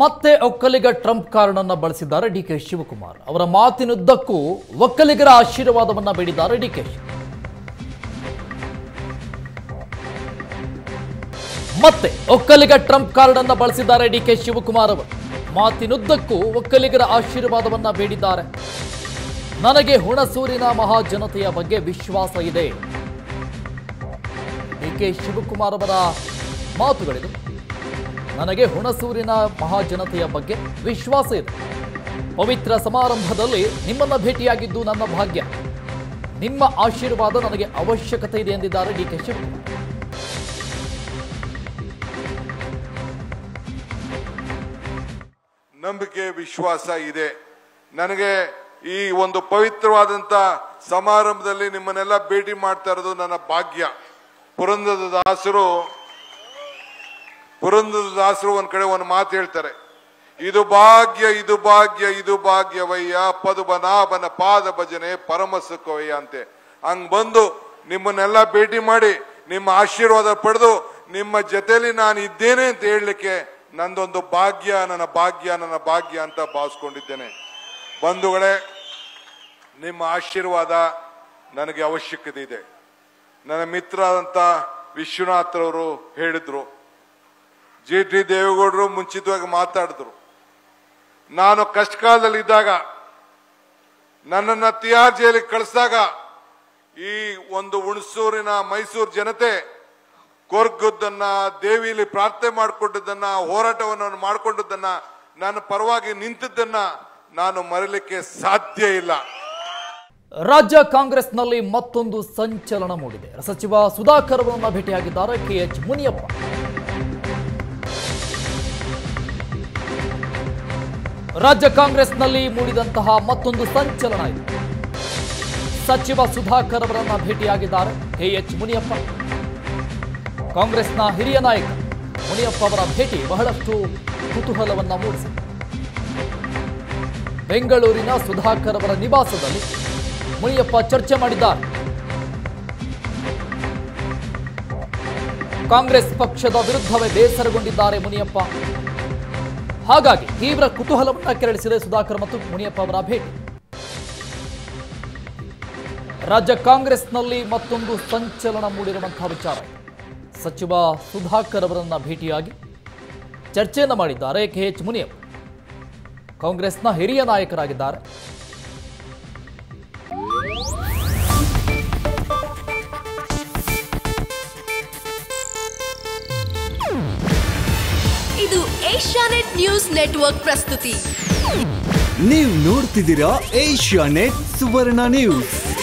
ಮತ್ತೆ ಒಕ್ಕಲಿಗ ಟ್ರಂಪ್ ಕಾರ್ಡನ್ನ ಬಳಸಿದ್ದಾರೆ ಡಿಕೆ ಶಿವಕುಮಾರ್ ಅವರ ಮಾತಿನುದ್ದಕ್ಕೂ ಒಕ್ಕಲಿಗರ ಆಶೀರ್ವಾದವನ್ನ ಬೇಡಿದ್ದಾರೆ ಡಿಕೆ ಮತ್ತೆ ಒಕ್ಕಲಿಗ ಟ್ರಂಪ್ ಕಾರ್ಡ್ ಅನ್ನ ಬಳಸಿದ್ದಾರೆ ಡಿಕೆ ಶಿವಕುಮಾರ್ ಅವರು ಮಾತಿನುದ್ದಕ್ಕೂ ಒಕ್ಕಲಿಗರ ಆಶೀರ್ವಾದವನ್ನ ಬೇಡಿದ್ದಾರೆ ನನಗೆ ಹುಣಸೂರಿನ ಮಹಾಜನತೆಯ ಬಗ್ಗೆ ವಿಶ್ವಾಸ ಇದೆ ಡಿಕೆ ಶಿವಕುಮಾರ್ ಅವರ ಮಾತುಗಳಿದು ನನಗೆ ಹುಣಸೂರಿನ ಮಹಾಜನತೆಯ ಬಗ್ಗೆ ವಿಶ್ವಾಸ ಇದೆ ಪವಿತ್ರ ಸಮಾರಂಭದಲ್ಲಿ ನಿಮ್ಮನ್ನ ಭೇಟಿಯಾಗಿದ್ದು ನನ್ನ ಭಾಗ್ಯ ನಿಮ್ಮ ಆಶೀರ್ವಾದ ನನಗೆ ಅವಶ್ಯಕತೆ ಇದೆ ಎಂದಿದ್ದಾರೆ ಡಿಕೆ ಶಿವಕುಮಾರ್ ನಂಬಿಕೆ ವಿಶ್ವಾಸ ಇದೆ ನನಗೆ ಈ ಒಂದು ಪವಿತ್ರವಾದಂತ ಸಮಾರಂಭದಲ್ಲಿ ನಿಮ್ಮನ್ನೆಲ್ಲ ಭೇಟಿ ಮಾಡ್ತಾ ಇರೋದು ನನ್ನ ಭಾಗ್ಯ ಪುರಂದರ ದಾಸರು ಪುರಂದರ ದಾಸರು ಒಂದ್ ಕಡೆ ಒಂದು ಮಾತು ಹೇಳ್ತಾರೆ ಇದು ಭಾಗ್ಯ ಇದು ಭಾಗ್ಯ ಇದು ಭಾಗ್ಯವಯ್ಯ ಪದುಬನಾಭನ ಪಾದ ಭಜನೆ ಪರಮ ಸುಖವಯ್ಯ ಅಂತೆ ಹಂಗ್ ಬಂದು ನಿಮ್ಮನ್ನೆಲ್ಲ ಭೇಟಿ ಮಾಡಿ ನಿಮ್ಮ ಆಶೀರ್ವಾದ ಪಡೆದು ನಿಮ್ಮ ಜೊತೆಲಿ ನಾನು ಇದ್ದೇನೆ ಅಂತ ಹೇಳಲಿಕ್ಕೆ ನಂದೊಂದು ಭಾಗ್ಯ ನನ್ನ ಭಾಗ್ಯ ನನ್ನ ಭಾಗ್ಯ ಅಂತ ಭಾವಿಸ್ಕೊಂಡಿದ್ದೇನೆ ಬಂಧುಗಳೇ ನಿಮ್ಮ ಆಶೀರ್ವಾದ ನನಗೆ ಅವಶ್ಯಕತೆ ಇದೆ ನನ್ನ ಮಿತ್ರರಾದಂಥ ವಿಶ್ವನಾಥ್ರವರು ಹೇಳಿದ್ರು ಜಿ ಟಿ ದೇವೇಗೌಡರು ಮುಂಚಿತವಾಗಿ ಮಾತಾಡಿದ್ರು ನಾನು ಕಷ್ಟ ಕಾಲದಲ್ಲಿದ್ದಾಗ ನನ್ನನ್ನ ತಿಹಾರ್ ಜೈಲಿಗೆ ಕಳಿಸಿದಾಗ ಈ ಒಂದು ಹುಣಸೂರಿನ ಮೈಸೂರು ಜನತೆ ಕೊರ್ಗದ್ದನ್ನ ದೇವಿಯಲ್ಲಿ ಪ್ರಾರ್ಥನೆ ಮಾಡಿಕೊಂಡಿದ್ದನ್ನ ಹೋರಾಟವನ್ನು ಮಾಡಿಕೊಂಡಿದ್ದನ್ನ ನನ್ನ ಪರವಾಗಿ ನಿಂತಿದ್ದನ್ನ ನಾನು ಮರೀಲಿಕ್ಕೆ ಸಾಧ್ಯ ಇಲ್ಲ ರಾಜ್ಯ ಕಾಂಗ್ರೆಸ್ನಲ್ಲಿ ಮತ್ತೊಂದು ಸಂಚಲನ ಮೂಡಿದೆ ಸಚಿವ ಸುಧಾಕರ್ ಅವರನ್ನ ಭೇಟಿಯಾಗಿದ್ದಾರೆ ಕೆಎಚ್ ಮುನಿಯಪ್ಪ ರಾಜ್ಯ ಕಾಂಗ್ರೆಸ್ನಲ್ಲಿ ಮೂಡಿದಂತಹ ಮತ್ತೊಂದು ಸಂಚಲನ ಇದೆ ಸಚಿವ ಸುಧಾಕರ್ ಅವರನ್ನ ಭೇಟಿಯಾಗಿದ್ದಾರೆ ಕೆಎಚ್ ಮುನಿಯಪ್ಪ ಕಾಂಗ್ರೆಸ್ನ ಹಿರಿಯ ನಾಯಕ ಮುನಿಯಪ್ಪ ಅವರ ಭೇಟಿ ಬಹಳಷ್ಟು ಕುತೂಹಲವನ್ನ ಮೂಡಿಸಿದೆ ಬೆಂಗಳೂರಿನ ಸುಧಾಕರ್ ಅವರ ನಿವಾಸದಲ್ಲಿ ಮುನಿಯಪ್ಪ ಚರ್ಚೆ ಮಾಡಿದ್ದಾರೆ ಕಾಂಗ್ರೆಸ್ ಪಕ್ಷದ ವಿರುದ್ಧವೇ ಬೇಸರಗೊಂಡಿದ್ದಾರೆ ಮುನಿಯಪ್ಪ ಹಾಗಾಗಿ ತೀವ್ರ ಕುತೂಹಲವನ್ನ ಕೆರಳಿಸಿದೆ ಸುಧಾಕರ್ ಮತ್ತು ಮುನಿಯಪ್ಪ ಅವರ ಭೇಟಿ ರಾಜ್ಯ ಕಾಂಗ್ರೆಸ್ನಲ್ಲಿ ಮತ್ತೊಂದು ಸಂಚಲನ ಮೂಡಿರುವಂತಹ ವಿಚಾರ ಸಚಿವ ಸುಧಾಕರ್ ಅವರನ್ನ ಭೇಟಿಯಾಗಿ ಚರ್ಚೆಯನ್ನು ಮಾಡಿದ್ದಾರೆ ಕೆಎಚ್ ಮುನಿಯಪ್ಪ ಕಾಂಗ್ರೆಸ್ನ ಹಿರಿಯ ನಾಯಕರಾಗಿದ್ದಾರೆ ಇದು ಏಷ್ಯಾನೆಟ್ ನ್ಯೂಸ್ ನೆಟ್ವರ್ಕ್ ಪ್ರಸ್ತುತಿ ನೀವು ನೋಡ್ತಿದ್ದೀರಾ ಏಷ್ಯಾ ನೆಟ್ ಸುವರ್ಣ ನ್ಯೂಸ್